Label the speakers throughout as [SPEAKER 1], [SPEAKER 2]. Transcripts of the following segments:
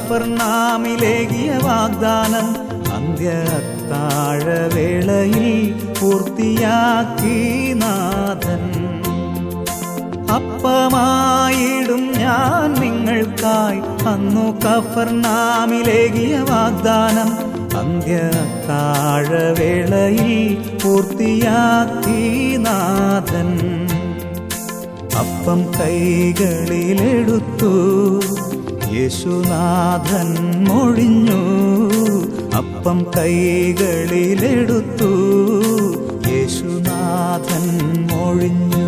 [SPEAKER 1] കഫർനാമിലേകിയ വാഗ്ദാനം അന്ത്യ അത്താഴവേളയിൽ പൂർത്തിയാക്കി നാഥൻ അപ്പമായിടും ഞാൻ നിങ്ങൾക്കായി അന്നു കഫർനാമിലേകിയ വാഗ്ദാനം അന്ത്യ താഴവേളയിൽ പൂർത്തിയാക്കി നാഥൻ അപ്പം കൈകളിലെടുത്തു യേശുനാഥൻ മൊഴിഞ്ഞു അപ്പം കൈകളിലെടുത്തു യേശുനാഥൻ മൊഴിഞ്ഞു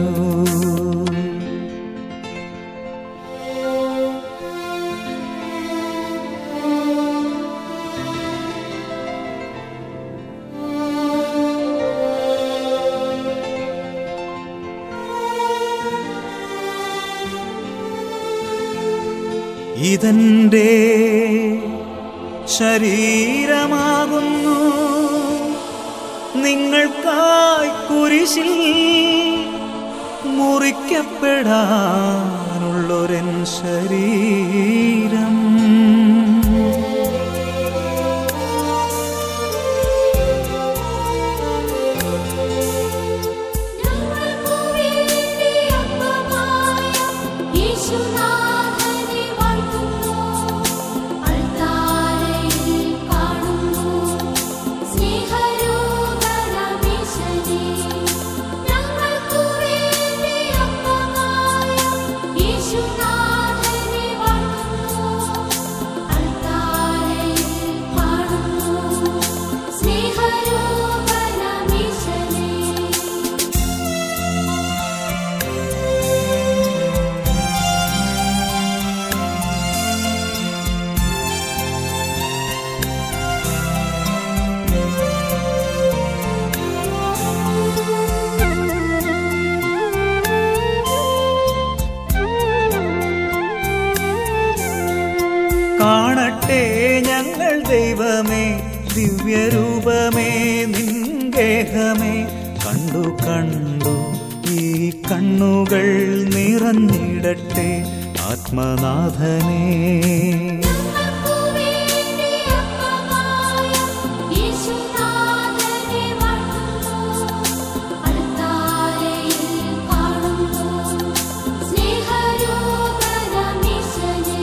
[SPEAKER 1] ഇതെന്റെ ശരീരമാകുന്നു നിങ്ങൾക്കായി കുരിശിൽ മുറിക്കപ്പെടാനുള്ളൊരൻ ശരീരം
[SPEAKER 2] ഞങ്ങൾക്കു വേണ്ടി അപ്പമായ യേശുനാഥനെ വാഴ്ത്തുന്നു. അൾത്താരയിൽ കാണുന്നു സ്നേഹരൂപരമേശനെ. ഞങ്ങൾക്കു വേണ്ടി അപ്പമായ യേശുനാഥനെ വാഴ്ത്തുന്നു. അൾത്താരയിൽ കാണുന്നു സ്നേഹരൂപരമേശനെ.
[SPEAKER 1] കാണട്ടെ ഞങ്ങൾ ദൈവമേ ദിവ്യരൂപമേ നിൻഗേഹമേ കണ്ടു കണ്ടു ഈ കണ്ണുകൾ നിറഞ്ഞിടട്ടെ ആത്മനാഥനേ
[SPEAKER 2] ഞങ്ങൾക്കു വേണ്ടി അപ്പമായ യേശുനാഥനെ വാഴ്ത്തുന്നു. അൾത്താരയിൽ കാണുന്നു സ്നേഹരൂപരമേശനെ.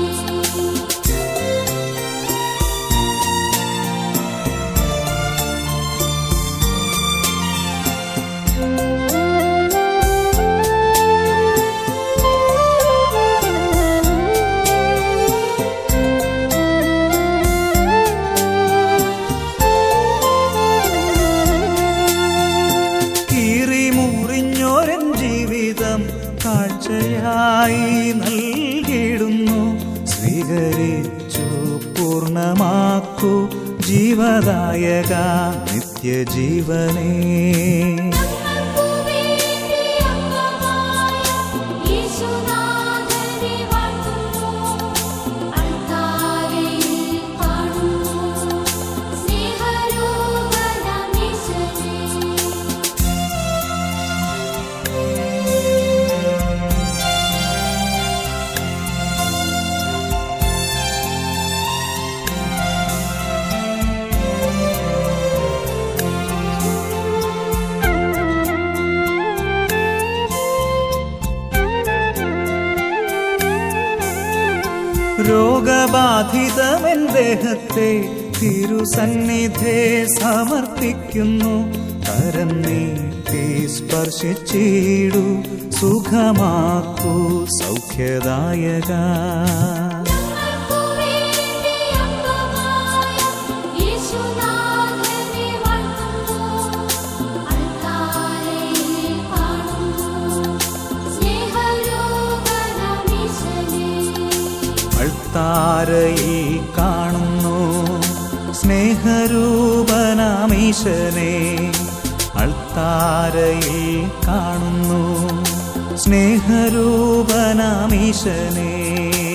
[SPEAKER 1] കീറി മുറിഞ്ഞോരൻ ജീവിതം കാഴ്ചയായി നൽകിയിടുന്നു സ്വീകരിച്ചു പൂർണ്ണമാക്കൂ ജീവദായക നിത്യജീവനേ
[SPEAKER 2] ഞങ്ങൾക്കു വേണ്ടി അപ്പമായ യേശുനാഥനെ വാഴ്ത്തുന്നു. അൾത്താരയിൽ കാണുന്നു സ്നേഹരൂപരമേശനെ.
[SPEAKER 1] രോഗബാധിതമെൻ ദേഹത്തെ തിരുസന്നിധേ സമർപ്പിക്കുന്നു കരം നീട്ടി സ്പർശിച്ചിടു സുഖമാക്കൂ സൗഖ്യദായക
[SPEAKER 2] ഞങ്ങൾക്കു വേണ്ടി അപ്പമായ യേശുനാഥനെ വാഴ്ത്തുന്നു. അൾത്താരയിൽ കാണുന്നു സ്നേഹരൂപരമേശനെ.
[SPEAKER 1] അൾത്താരയിൽ കാണുന്നു സ്നേഹരൂപനാമീശനെ അൾത്താരയിൽ കാണുന്നു സ്നേഹരൂപനാമീശനെ